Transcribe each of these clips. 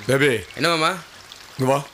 Baby என்ன மாமா இங்க வா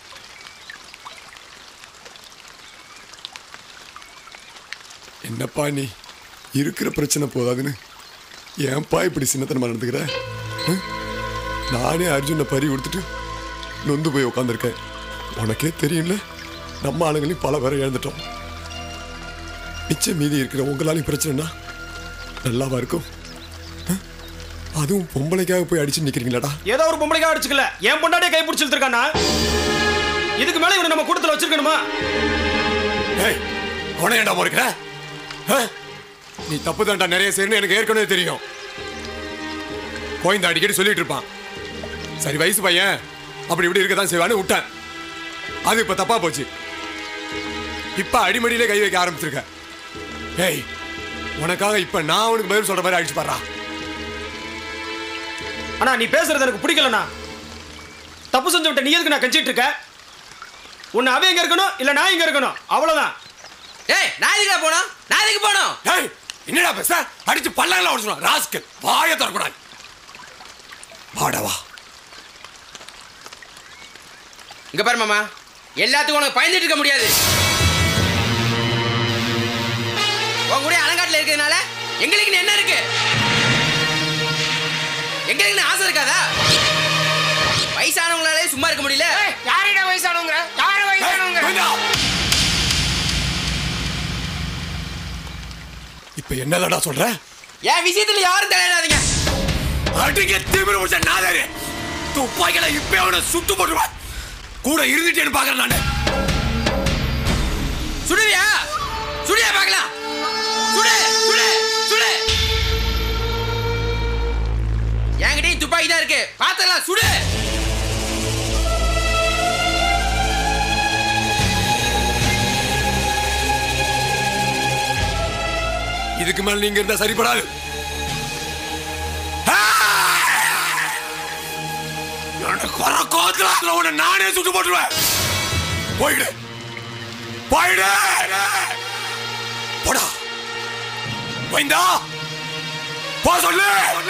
என்னப்பா நீ இருக்கிற பிரச்சனை போதாதுன்னு ஏன்பா இப்படி சின்னத்தனமா நடந்துக்கிற ஹம்? நானே அர்ஜுனை பறி கொடுத்துட்டு நொந்து போய் உட்காந்துருக்கேன் உனக்கே தெரியும்ல நம்ம ஆளுங்களையும் பல பேரை இழந்துட்டோம் மிச்சம் மீதி இருக்கிற உங்களாலையும் பிரச்சனைனா நல்லாவா இருக்கும் ஹம்? அதுவும் பொம்பளைக்காக போய் அடிச்சு நிக்கிறீங்களாடா ஏதோ ஒரு பொம்பளைக்காக அடிச்சுக்கல என் பொண்டாட்டியே கை பிடிச்சி இழுத்துருக்கானா இதுக்கு மேல இவனை நம்ம கூட்டத்தில் வச்சிருக்கணுமா ஏய் அவனை ஏன்டா முறைக்கிற ஆ? நீ தப்பு தான்டா நிறைய செய்யணும் எனக்கு ஏற்கனவே தெரியும் கோயந்த அடிக்கடி சொல்லிட்டு இருப்பான் சரி வயசு பையன் அப்படி இப்படி இருக்க தான் செய்வான்னு விட்டேன் அது இப்ப தப்பா போச்சு இப்ப அடிமடியிலே கை வைக்க ஆரம்பிச்சிருக்க ஏய் உனக்காக இப்ப நான் உனக்கு பதில் சொல்ற மாதிரி அடிச்சு பாடுறா ஆனா நீ பேசுறது எனக்கு பிடிக்கலண்ணா தப்பு செஞ்சு விட்ட நீ எதுக்கு நான் கஞ்சிட்டு இருக்க உன்னை அவன் எங்க இருக்கணும் இல்ல நான் இங்க இருக்கணும் அவ்வளவுதான் ஏய் நான் எதுக்குடா போனோம் நான் எதுக்கு போனோம் ஏய் என்னடா பேச அடிச்சு பல்லங்களாம் உடச்சுடும் ராஸ்கல் வாயை திறக்கூடாது வாடவா இங்க பாரு மாமா எல்லாத்துக்கும் உனக்கு பயந்துட்டு இருக்க முடியாது உன் கூட அலங்காட்டில் இருக்கிறதுனால எங்களுக்கு என்ன இருக்கு எங்களுக்கு ஆசை இருக்காதா வயசானவங்களாலே சும்மா இருக்க முடியல யாரிட வயசானவங்க யாரு வயசானவங்க இப்ப என்னடா சொல்ற என் விஷயத்துல யாரும் தலையிடாதீங்க அடிக்க திமிரு முடிச்ச நாதாரு துப்பாக்கில இப்ப அவனை சுட்டு போட்டுருவான் கூட இருந்துட்டேன்னு பாக்குறேன் நானு சுடுவியா சுடியா பார்க்கலாம் சுடு சுடு சுடு என்கிட்டயும் துப்பாக்கி தான் இருக்கு பாத்துக்கலாம் சுடு இதுக்கு மேல நீங்க இருந்தா சரிப்படாது என்னோட குறை கோத்துல உன்னை நானே சுட்டு போட்டுருவேன் போயிடு போயிடு போடா வைந்தா போ சொல்லு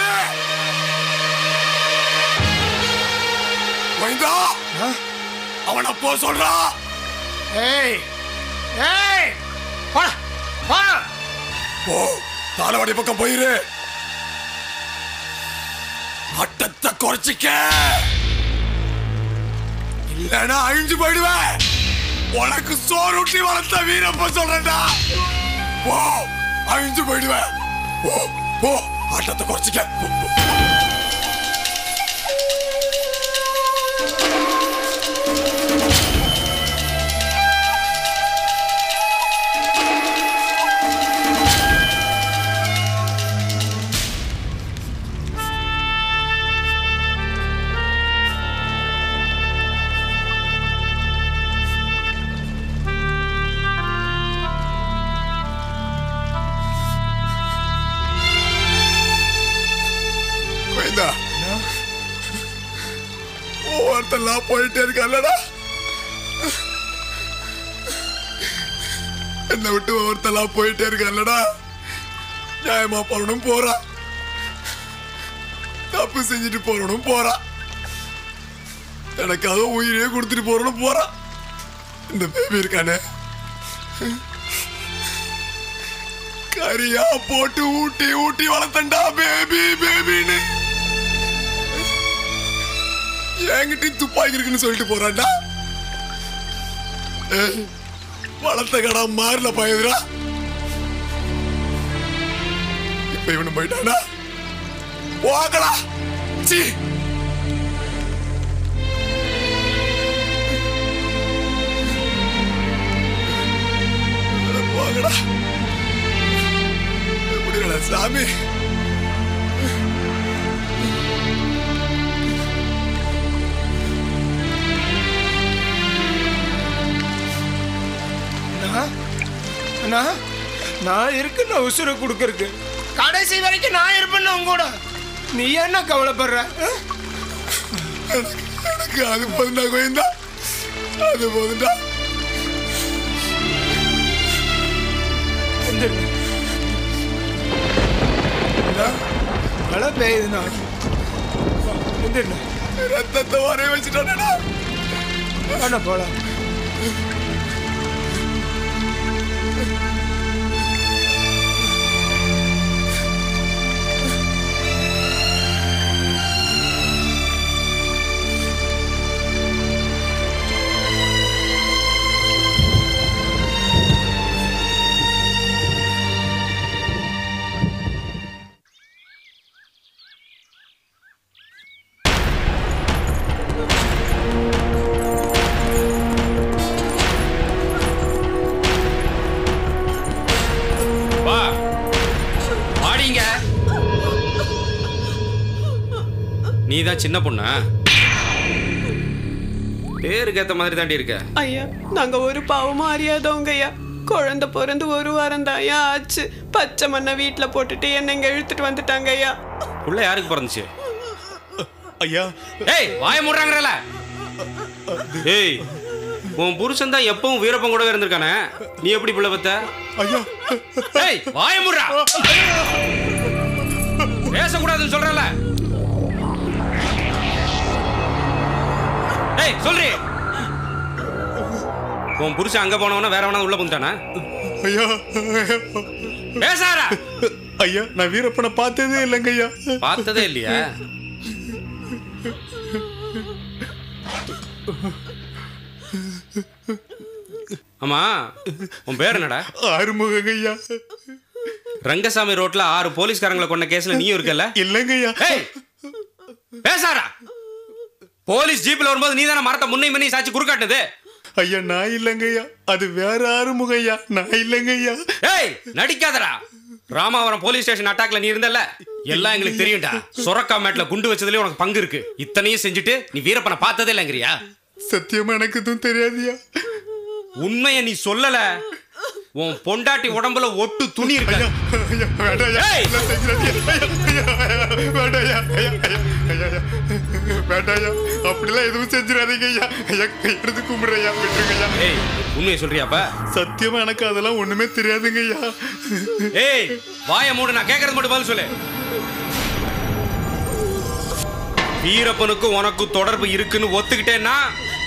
வைந்தா அவனை போ சொல்றா ஏய் ஏய் போடா போடா போ தாளவாடி பக்கம் போயிரு ஆட்டத்தை குறைச்சிக்க இல்லனா அழிஞ்சு போயிடுவேன் உனக்கு சோறு ஊட்டி வளர்த்த வீரப்ப சொல்றேன்டா போ அழிஞ்சு போயிடுவேன் போ போ ஆட்டத்தை குறைச்சிக்க போ, போ. கோவிந்தா ஒவ்வொருத்தெல்லாம் போயிட்டே இருக்கல்லடா என்னை விட்டு ஒவ்வொருத்தெல்லாம் போயிட்டே இருக்கல்லடா நியாயமா போறணும் போறா தப்பு செஞ்சுட்டு போறணும் போறா எனக்காக உயிரே கொடுத்துட்டு போறணும் போறா இந்த பேபி இருக்கானே கரியா போட்டு ஊட்டி ஊட்டி வளர்த்தண்டா பேபி பேபின்னு என்கிட்ட துப்பாக்கி இருக்குன்னு சொல்லிட்டு போறான்டா ஏய், வளர்த்த கடா மாறல பயதுரா இப்ப இவனு போயிட்டானா போகடா சீ போகடா முடியல சாமி அண்ணா நான் இருக்குன்னு உசுரை கொடுக்கறக்கு கடைசி வரைக்கும் நான் இருப்பேன்னு உங்க கூட நீ என்ன கவலைப்படுற ஆ? எனக்கு அது போதுண்டா கோயந்தா அது போதுண்டா எந்திருங்க. அண்ணா, மழை பெய்யுதுண்ணா எந்திருண்ணா ரத்தத்தை வரைய வச்சுட்டானடா அண்ணா போலாம் வா வாடிங்க நீ தான் சின்ன பொண்ணா பேருக்கு ஏத்த மாதிரி தாண்டி இருக்க ஐயா நாங்க ஒரு பாவமும் அறியாதவங்க ஐயா குழந்தை பிறந்து ஒரு வாரம் தான் ஐயா ஆச்சு பச்சை மண்ணை வீட்டுல போட்டுட்டு என்ன இங்க இழுத்துட்டு வந்துட்டாங்க ஐயா புள்ள யாருக்கு பிறந்துச்சு ஐயா ஏய் வாய மூடுறாங்கறல ஏய் உன் புருஷன் தான் எப்பவும் வீரப்பன் கூடவே இருந்திருக்கானே நீ எப்படி பிள்ளை பத்த ஐயா ஏய் வாய மூடுறா பேசக்கூடாதுன்னு சொல்றல ஏய் சொல்றி உன் புருஷன் அங்க போனவன வேற வேணா உள்ள புந்தானா ஐயா பேசாரா ஐயா நான் வீரப்பனை பார்த்ததே இல்லைங்க ஐயா பார்த்ததே இல்லையா ஆமா உன் பேர் என்னடா ஆறுமுகங்க ஐயா ரங்கசாமி ரோட்ல ஆறு போலீஸ்காரங்களை கொண்ட கேஸ்ல நீயும் இருக்கல இல்லைங்க ஐயா ஏய் பேசாரா போலீஸ் ஜீப்ல வரும்போது நீ தானே மரத்தை முன்னை முன்னே சாச்சி குறுக்காட்டுது ஐயா நான் இல்லைங்க ஐயா அது வேற ஆறுமுக ஐயா நான் இல்லைங்க ஐயா ஏய் நடிக்காதடா ராமாவரம் போலீஸ் ஸ்டேஷன் அட்டாக்ல நீ இருந்தல்ல எல்லாம் எங்களுக்கு தெரியும்டா சொரக்கா மேட்ல குண்டு வச்சதுலயே உனக்கு பங்கு இருக்கு இத்தனையும் செஞ்சுட்டு நீ வீரப்பனை பார்த்ததே இல்லைங்கிறியா சத்தியமா எனக்கு எதுவும் தெரியாதுயா உண்மையை நீ சொல்லல உன் பொண்டாட்டி உடம்புல ஒட்டு துணி இருக்கு ஐயா வேண்டாம் ஐயா ஏய்! எல்லாம் செஞ்சிடாதீங்க. ஐயா, ஐயா, ஐயா, வேண்டாம் ஐயா ஐயா ஐயா ஐயா ஐயா வேண்டாம் ஐயா அப்படிலாம் எதுவும் செஞ்சிடாதீங்க ஐயா ஐயா எடுத்து கும்பிடுறேன் ஐயா விட்டுருங்க ஐயா ஏய் உண்மையை சொல்றியாப்பா சத்தியமா எனக்கு அதெல்லாம் ஒண்ணுமே தெரியாதுங்க ஐயா ஏய் வாய மூடு நான் கேட்கறது மட்டும் பதில் சொல்லு வீரப்பனுக்கும் உனக்கும் தொடர்பு இருக்குன்னு ஒத்துக்கிட்டேன்னா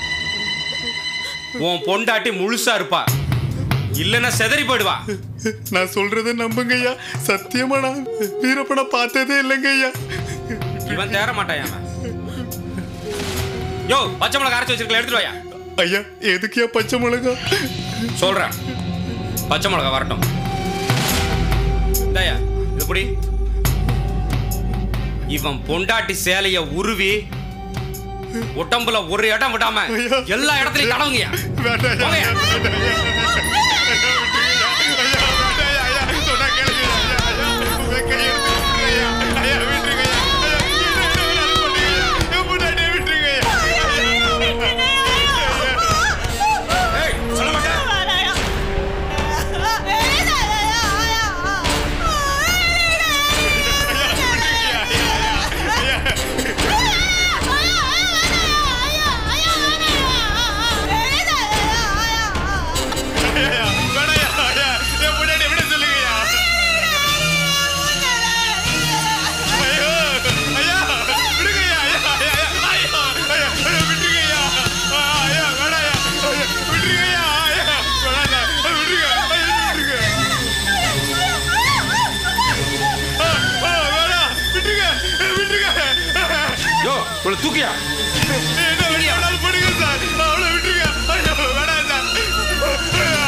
உன் பொண்டாட்டி முழுசா இருப்பா இல்லைன்னா செதறி போயிடுவா நான் சொல்றதை நம்புங்க ஐயா சத்தியமா நான் வீரப்பனை பார்த்ததே இல்லைங்க ஐயா இவன் தேற மாட்டான் அவன் யோ பச்சை மிளகா அரைச்சு வச்சிருக்கல எடுத்துட்டு வாயா ஐயா எதுக்குயா பச்சை மிளகா சொல்றேன் பச்சை மிளகா வரட்டும் இந்தாயா இது புடி இவன் பொண்டாட்டி சேலைய உருவி உடம்புல ஒரு இடம் விடாம ஐயா. எல்லா இடத்துலயும் தடவுங்கயா வேண்டாம் ஐயா போங்கயா. வேண்டாம் ஐயா ஐயா, வேண்டாம் ஐயா, ஐயா, சொன்னா கேளுங்க ஐயா, ஐயா, உங்க கையை எடுத்து கும்பிடுறேன் ஐயா. ஐயா, விட்டுருங்க ஐயா. ஐயா, என்ன வேணாலும் பண்ணுங்க ஐயா. என் பொண்டாட்டியை விட்டுருங்க ஐயா. ஏய், சொல்ல மாட்டேன் ஐயா, வேணாம் ஐயா, ஐயா, என் பொண்டாட்டியை விட சொல்லுங்க ஐயா. ஐயோ, ஐயா, விடுங்க ஐயா, ஐயா, ஐயா, ஐயா, ஐயா, ஐயா, ஐயா, விட்டுருங்க ஐயா. ஆ, ஐயா, வேணாம் ஐயா, ஐயா, விட்டுருங்க ஐயா, ஐயா, வேணாம் ஐயா, விட்டுருங்க, ஐயா, விட்டுருங்க. ஆ, ஆ, வேணாம், விட்டுருங்க, விட்டுருங்க. யோ உங்களை தூக்கியா என்ன வேணாலும் பண்ணுங்க சார். அவளை விட்டுருங்க. ஐயோ, வேணாம் சார். ஐயோ,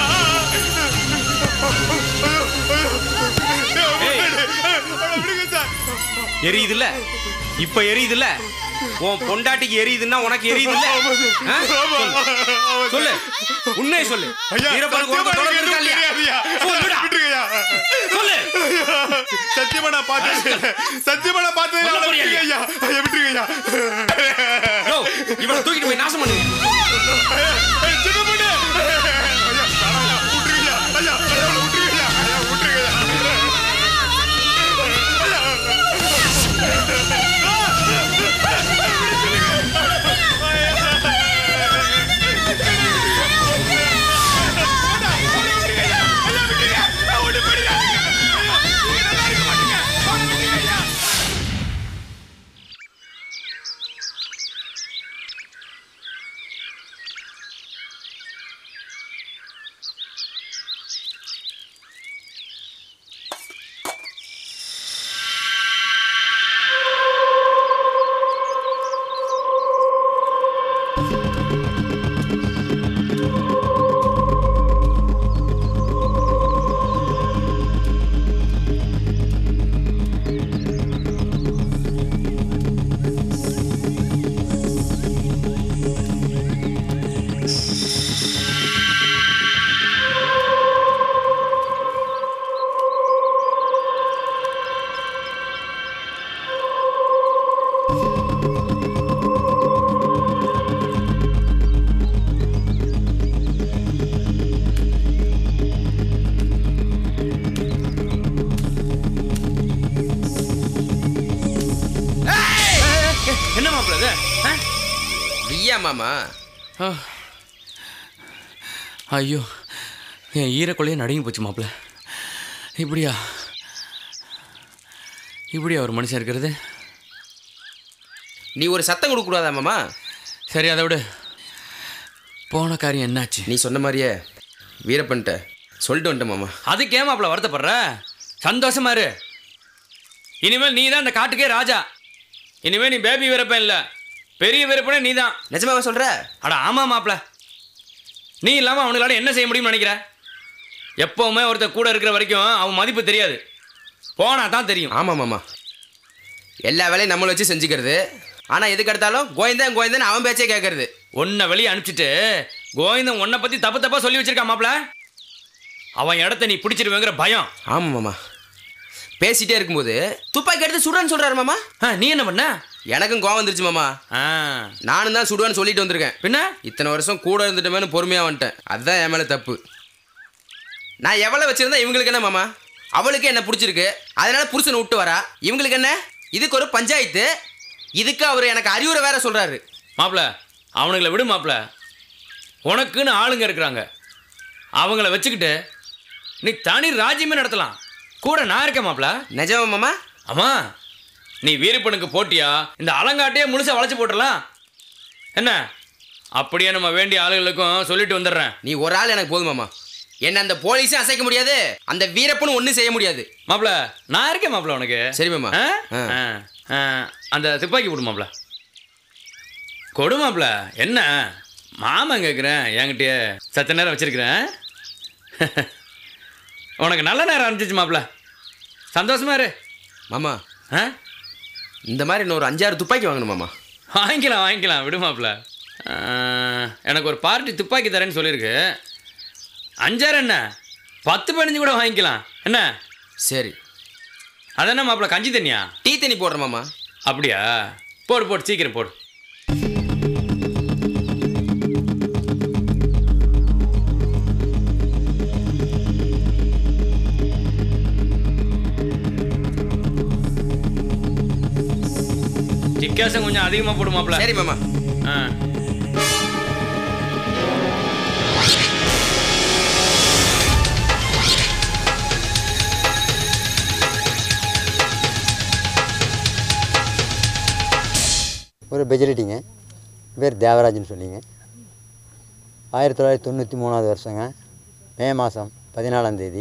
ஏய். அவளை விடுங்க சார். எரியுதுல்ல இப்ப எரியுதுல்ல உன் பொண்டாட்டிக்கு எரியுதுன்னா உனக்கு எரியுதுல்ல ஆ? ஆமா, சொல்லு. ஆமா சொல்லு சார். உண்மையை சொல்லு ஐயா, வீரப்பனுக்கு உனக்கு சத்தியமா தொடர்பு எனக்கு இருக்கா எதுவும் இல்லையா தெரியாதுய்யா. சொல்லுடா. விட்டுருங்கய்யா. சொல்லு ஐயா, சத்தியமா நான் பார்த்தது இல்ல. சத்தியமா நான் பார்த்தது இல்ல. சொல்ல அவளை முடியாது. விட்டுருங்க ஐயா. ஐயா, விட்டுருங்க ஐயா. யோ இவனை தூக்கிட்டு போய் நாசம் பண்ணுங்க ஐயா, சின்ன பொண்ணு. ஐயா, வேணாம் ஐயா. விட்டுருங்க ஐயா. ஐயா, ஐயா, அவளை விட்டுருங்க ஐயா. ஐயா, விட்டுருங்க ஐயா. மாப்பிள்ள இது ஆ? நீயா மாமா ஆ. ஐயோ என் ஈரக்குள்ளையே நடுங்கி போச்சு மாப்பிள்ள இப்படியா இப்படியா ஒரு மனுஷன் இருக்கிறது நீ ஒரு சத்தம் கொடுக்க கூடாதா மாமா சரி அதை விடு போன காரியம் என்னாச்சு நீ சொன்ன மாதிரியே வீரப்பன்ட்ட சொல்லிட்டு வந்துட்டேன் மாமா அதுக்கு ஏன் மாப்பிள்ள வருத்தப்படுற சந்தோஷமா இரு இனிமேல் நீ தான் இந்த காட்டுக்கே ராஜா இனிமேல் நீ பேபி வீரப்பன் இல்லை பெரிய வீரப்பனே நீ தான் நிஜமாவா சொல்ற அட ஆமா மாப்பிள்ள நீ இல்லாமல் அவனுங்களால என்ன செய்ய முடியும்னு நினைக்கிற எப்பவுமே ஒருத்தர் கூட இருக்கிற வரைக்கும் அவன் மதிப்பு தெரியாது போனா தான் தெரியும் ஆமா மாமா எல்லா வேலையும் நம்மளை வச்சு செஞ்சுக்கிறது ஆனா எதுக்கு எடுத்தாலும் கோயந்தன் கோயந்தன் அவன் பேச்சே கேட்கறது உன்னை வெளியே அனுப்பிச்சிட்டு கோவிந்தன் உன்னை பத்தி தப்பு தப்பா சொல்லி வச்சிருக்கான் மாப்பிள அவன் இடத்த நீ பிடிச்சிருவேங்கிற பயம் ஆமா மாமா பேசிட்டே இருக்கும்போது துப்பாக்கி எடுத்து சுடுறேன்னு சொல்றாரு மாமா ஆ, நீ என்ன பண்ண எனக்கும் கோவம் வந்துருச்சு மாமா ஆ, நானும் தான் சுடுவேன்னு சொல்லிட்டு வந்திருக்கேன் பின்ன இத்தனை வருஷம் கூட இருந்துட்டோமேனு பொறுமையா வந்துட்டேன் அதுதான் என் மேல தப்பு நான் எவ்வளவு வச்சிருந்தா இவங்களுக்கு என்ன மாமா அவளுக்கு என்ன பிடிச்சிருக்கு அதனால புருஷனை விட்டு வரா இவங்களுக்கு என்ன இதுக்கு ஒரு பஞ்சாயத்து இதுக்கு அவர் எனக்கு அறிவுரை வேற சொல்றாரு மாப்பிள அவனுங்களை விடு மாப்பிள உனக்குன்னு ஆளுங்க இருக்கிறாங்க அவங்கள வச்சுக்கிட்டு நீ தனி ராஜ்யமே நடத்தலாம் கூட நான் இருக்கேன் மாப்பிள நிஜமா மாமா ஆமா நீ வீரப்பனுக்கு போட்டியா இந்த அலங்காட்டையே முழுசா வளைச்சு போட்டுடலாம் என்ன அப்படியே நம்ம வேண்டிய ஆளுகளுக்கும் சொல்லிட்டு வந்துடுறேன் நீ ஒரு ஆள் எனக்கு போதும் மாமா என்ன அந்த போலீஸும் அசைக்க முடியாது அந்த வீரப்பனும் ஒன்றும் செய்ய முடியாது மாப்பிள நான் இருக்கேன் மாப்பிள உனக்கு சரி மாமா ஆ? ஆ. ஆ, ஆ, அந்த துப்பாக்கி கொடு மாப்பிள கொடு மாப்பிள என்ன மாமன் கேட்குறேன் என்கிட்டயே சத்த நேரம் வச்சிருக்கிறேன் உனக்கு நல்ல நேரம் அனுப்பிச்சிச்சு மாப்பிள சந்தோஷமா இரு மாமா ஆ இந்த மாதிரி இன்னொரு அஞ்சாறு துப்பாக்கி வாங்கணும் மாமா வாங்கிக்கலாம் வாங்கிக்கலாம் விடு மாப்பிள ஆ, எனக்கு ஒரு பார்ட்டி துப்பாக்கி தரேன்னு சொல்லியிருக்கு அஞ்சாறு என்ன பத்து பதினஞ்சு கூட வாங்கிக்கலாம் என்ன சரி அதென்ன மாப்பிள கஞ்சி தண்ணியா டீ தண்ணி போடுறேன் மாமா அப்படியா போடு போடு சீக்கிரம் போடு சிக்காசம் கொஞ்சம் அதிகமாக போடு மாப்பிள சரி மாமா ஆ ஒரு பெஜலிட்டிங்க பேர் தேவராஜன் சொல்லிங்க ஆயிரத்தி தொள்ளாயிரத்தி தொண்ணூற்றி மூணாவது வருஷங்க மே மாதம் பதினாலாம் தேதி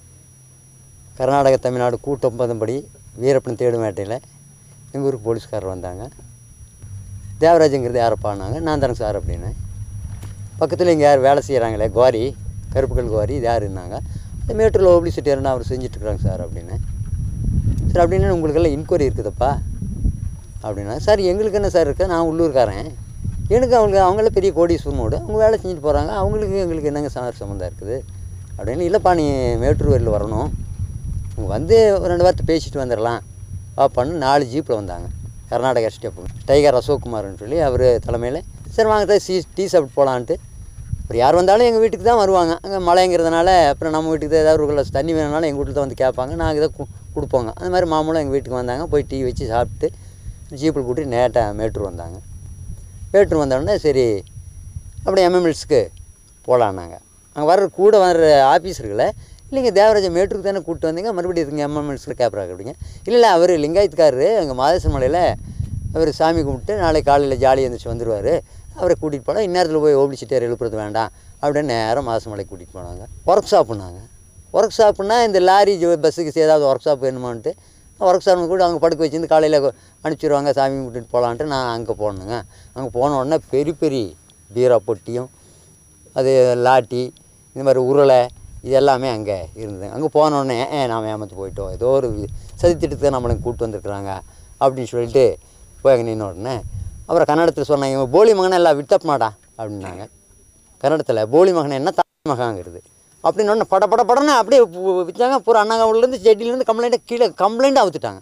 கர்நாடக தமிழ்நாடு கூட்டு ஒப்பந்தப்படி வீரப்பன் தேடும் வேட்டையில் எங்கள் ஊருக்கு போலீஸ்காரர் வந்தாங்க தேவராஜங்கிறது யாரப்பான்னாங்க நான் தானே சார் அப்படின்னு பக்கத்தில் இங்கே யார் வேலை செய்கிறாங்களே குவாரி கருப்புக்கல் குவாரி இது யார் இருந்தாங்க இந்த மேட்டூரில் ஓபிலிசிட்டி இருந்தால் அவர் செஞ்சிட்ருக்குறாங்க சார் அப்படின்னு சார் அப்படின்னு உங்களுக்கெல்லாம் இன்கொயரி இருக்குதுப்பா அப்படின்னா சார் எங்களுக்கு என்ன சார் இருக்குது நான் உள்ளூர்காரன் எனக்கு அவங்க அவங்கள பெரிய கோடீஸ்வரனோடு அவங்க வேலை செஞ்சுட்டு போகிறாங்க அவங்களுக்கு எங்களுக்கு என்னங்க சார் சம்மந்தம் இருக்குது அப்படின்னு இல்லைப்பா நீ மேட்டூர் வரையில் வரணும் இங்கே வந்து ஒரு ரெண்டு வார்த்தை பேசிட்டு வந்துடலாம் வாப்பான்னு நாலு ஜீப்பில் வந்தாங்க கர்நாடகா ஸ்டெப் டைகர் அசோக்குமார்னு சொல்லி அவர் தலைமையில் சரி வாங்க தான் சீ டீ சாப்பிட்டு போகலான்ட்டு அப்புறம் யார் வந்தாலும் எங்கள் வீட்டுக்கு தான் வருவாங்க அங்கே மழைங்கிறதுனால அப்புறம் நம்ம வீட்டுக்கு தான் ஏதாவது ஒரு glass தண்ணி வேணும்னாலும் எங்கள் வீட்டில் தான் வந்து கேட்பாங்க நாங்கள் இதை கு- கொடுப்போங்க அந்த மாதிரி மாமூலம் எங்கள் வீட்டுக்கு வந்தாங்க போய் டீ வச்சு சாப்பிட்டு ஜீப்பில் கூட்டி நேட்டாக மேட்டூர் வந்தாங்க மேட்டூர் வந்தோடனே சரி அப்படியே எம்எம்எல்ஸ்க்கு போகலான்னாங்க அங்கே வர்ற கூட வர்ற ஆஃபீஸர்களை இல்லைங்க தேவராஜ மேட்டூருக்கு தானே கூப்பிட்டு வந்தீங்க மறுபடியும் இதுங்க எம்எம்எல்ஸில் கேட்குறாங்க அப்படிங்க இல்லை இல்லை அவர் லிங்காயத்துக்காரரு அங்கே மாதேசன் மலையில் அவர் சாமி கும்பிட்டு நாளைக்கு காலையில் ஜாலி எழுந்திரிச்சு வந்துடுவார் அவரை கூட்டிகிட்டு போனால் இந்நேரத்தில் போய் ஓபிச்சிட்டே எழுப்புறது வேண்டாம் அப்படின்னு நேரம் மாதம் மலைக்கு கூட்டிகிட்டு போனாங்க ஒர்க் ஷாப்புனாங்க ஒர்க் ஷாப்புனா இந்த லாரி ஜோ- பஸ்ஸுக்கு ஏதாவது ஒர்க் ஷாப் வேணுமான்ட்டு ஒர்க் ஷாப் கூட அங்கே படுக்க வச்சிருந்து காலையில் அனுப்பிச்சிடுவாங்க சாமி கும்பிட்டுட்டு போகலான்ட்டு நான் அங்கே போனேங்க அங்கே போன உடனே பெரிய பெரிய பீரா பொட்டியும் அது லாட்டி இந்த மாதிரி உருளை இது எல்லாமே அங்கே இருந்தது அங்கே போன உடனே ஏ நாம் ஏமாந்து போயிட்டோம் ஏதோ ஒரு சதித்திட்டத்தை நம்மளை கூப்பிட்டு வந்திருக்கிறாங்க அப்படின்னு சொல்லிட்டு போய் அங்கே நின்ன உடனே அப்புறம் கன்னடத்தில் சொன்னாங்க இவன் போலி மகனை எல்லாம் விட்டப்மாடா அப்படின்னாங்க கன்னடத்தில் போலி மகன் என்ன தாய் மகாங்கிறது அப்படின்னு உடனே பட பட படன்னு அப்படியே பு- விற்றாங்க பூரா அண்ணாங்கவுலேருந்து செட்டிலேருந்து கம்ப்ளைண்ட்டை கீழே கம்ப்ளைண்ட் அவுத்துட்டாங்க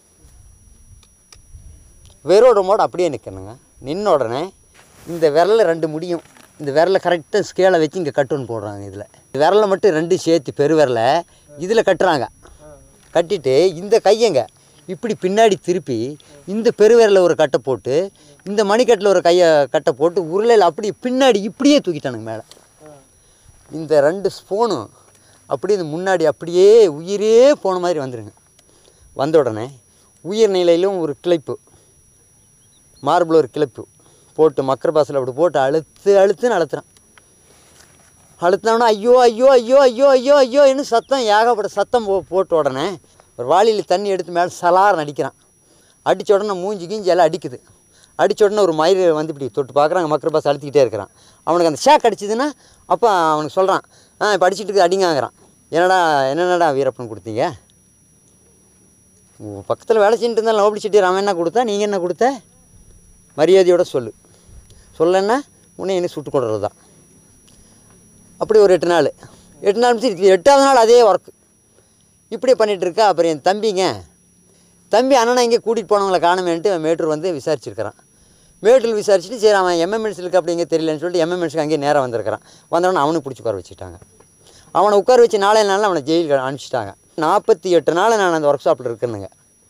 வெரோட மோட அப்படியே நிற்கணுங்க நின்ன உடனே இந்த விரலில் ரெண்டு முடியும் இந்த விரலை கரெக்டாக ஸ்கேலை வச்சு இங்கே கட்டுன்னு போடுறாங்க இதில் விரலை மட்டும் ரெண்டு சேர்த்து பெரு விரலை இதில் கட்டுறாங்க கட்டிட்டு இந்த கையங்க இப்படி பின்னாடி திருப்பி இந்த பெருவிரலில் ஒரு கட்டை போட்டு இந்த மணிக்கட்டில் ஒரு கையை கட்டை போட்டு உருளையில் அப்படி பின்னாடி இப்படியே தூக்கிட்டானுங்க மேலே இந்த ரெண்டு ஸ்பூனும் அப்படியே இந்த முன்னாடி அப்படியே உயிரே போன மாதிரி வந்துடுங்க வந்த உடனே உயிர் நிலையிலும் ஒரு கிளைப்பு மார்பிள் ஒரு கிளைப்பு போட்டு மக்கர் பாசில் அப்படி போட்டு அழுத்து அழுத்துன்னு அழுத்துறான் அழுத்தினோன்னா ஐயோ ஐயோ ஐயோ ஐயோ ஐயோ ஐயோ இன்னும் சத்தம் ஏகப்பட்ட சத்தம் போ போட்ட உடனே ஒரு வாளியில் தண்ணி எடுத்து மேலே சலார் அடிக்கிறான் அடித்த உடனே மூஞ்சி கீஞ்சி எல்லாம் அடிக்குது அடித்த உடனே ஒரு மயிறு வந்து இப்படி தொட்டு பார்க்குறாங்க மக்கர் பாஸ் அழுத்திக்கிட்டே இருக்கிறான் அவனுக்கு அந்த ஷேக் அடிச்சதுன்னா அப்போ அவனுக்கு சொல்கிறான் ஆ இப்போ அடிச்சிட்டு இருக்கு, அடிங்காங்கிறான் என்னடா என்னென்னடா வீரப்பன் கொடுத்தீங்க பக்கத்தில் வேலை செஞ்சுட்டு இருந்தால் நோபடி செட்டி அவன் என்ன கொடுத்தா நீங்கள் என்ன கொடுத்த மரியாதையோட சொல்லு சொல்லன்னா உன்னை என்ன சுட்டு கொடுறது தான் அப்படி ஒரு எட்டு நாள் எட்டு நாள் முடிச்சு எட்டாவது நாள் அதே ஒர்க்கு இப்படியே பண்ணிகிட்டு இருக்கா அப்புறம் என் தம்பிங்க தம்பி அண்ணனை இங்கே கூட்டிகிட்டு போனவங்களை காணுமேன்ட்டு அவன் மேட்டூர் வந்து விசாரிச்சிருக்கிறான் மேட்டூர் விசாரிச்சுட்டு சரி அவன் எம்எம்என்ஸில் இருக்க அப்படிங்க தெரியலன்னு சொல்லிட்டு எம்எம்என்ஸுக்கு அங்கேயே நேராக வந்திருக்கிறான் வந்தவொடனே அவனுக்கு பிடிச்சி உட்கார வச்சுட்டாங்க அவனை உட்கார வச்சு நாளே நாளில் அவனை ஜெயிலுக்கு அனுப்பிச்சிட்டாங்க நாற்பத்தி எட்டு நாள் நான் அந்த ஒர்க் ஷாப்பில் இருக்கேனுங்க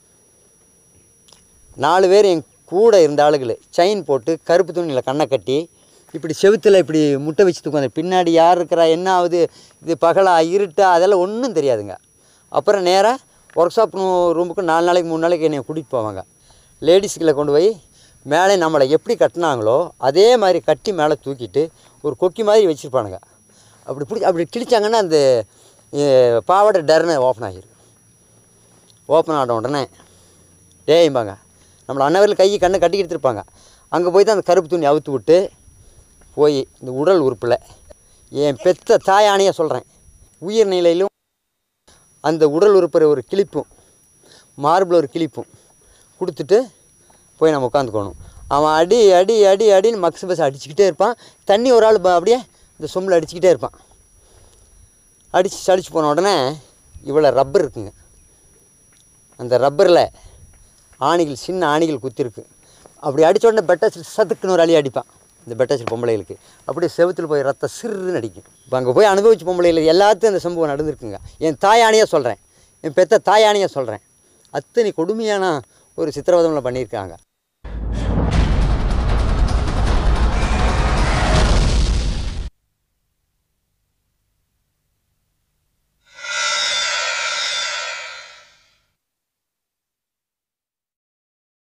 நாலு பேர் என் கூட இருந்த ஆளுகள் செயின் போட்டு கருப்பு துணியில் கண்ணை கட்டி இப்படி செவுத்தில் இப்படி முட்டை வச்சு தூக்குவாங்க பின்னாடி யார் இருக்கிறா என்ன ஆகுது இது பகலா இருட்டா அதெல்லாம் ஒன்றும் தெரியாதுங்க அப்புறம் நேராக ஒர்க் ஷாப் ரூமுக்கு நாலு நாளைக்கு மூணு நாளைக்கு என்னை கூட்டிகிட்டு போவாங்க லேடிஸ்களை கொண்டு போய் மேலே நம்மளை எப்படி கட்டினாங்களோ அதே மாதிரி கட்டி மேலே தூக்கிட்டு ஒரு கொக்கி மாதிரி வச்சுருப்பானுங்க அப்படி பிடிச்சி அப்படி கிழிச்சாங்கன்னா அந்த எ, பாவாடை டர்னு ஓப்பன் ஆகிரும் ஓப்பன் ஆன உடனே டேய்ம்பாங்க நம்மளை அன்னவரில் கை கண்ணை கட்டி எடுத்துருப்பாங்க அங்கே போய் தான் அந்த கருப்பு துணி அவுத்து விட்டு போய் இந்த உடல் உறுப்பில் என் பெத்த தாயானையாக சொல்கிறேன் உயிர் நிலையிலும் அந்த உடல் உறுப்பில் ஒரு கிளிப்பும் மார்பில் ஒரு கிளிப்பும் கொடுத்துட்டு போய் நம்ம உட்காந்துக்கணும் அவன் அடி அடி அடி அடின்னு மக்ஸ் பஸ் அடிச்சுக்கிட்டே இருப்பான் தண்ணி ஒரு ஆள் ப- அப்படியே இந்த சொம்பில் அடிச்சுக்கிட்டே இருப்பான் அடித்து சளிச்சு போன உடனே இவ்வளோ ரப்பர் இருக்குங்க அந்த ரப்பரில் ஆணிகள் சின்ன ஆணிகள் குத்திருக்கு அப்படி அடித்த உடனே பெட்டாச்சில் சதுக்குன்னு ஒரு அழி அடிப்பான் இந்த பெட்டாச்சில் பொம்பளைகளுக்கு அப்படியே செவுத்துல போய் ரத்தம் சிறுன்னு அடிக்கும் இப்போ அங்கே போய் அனுபவிச்ச பொம்பளைகள் எல்லாத்தையும் அந்த சம்பவம் நடந்திருக்குங்க என் தாயானியாக சொல்கிறேன் என் பெத்த தாயானியாக சொல்கிறேன் அத்தனை கொடுமையான ஒரு சித்திரவதம்ல பண்ணியிருக்காங்க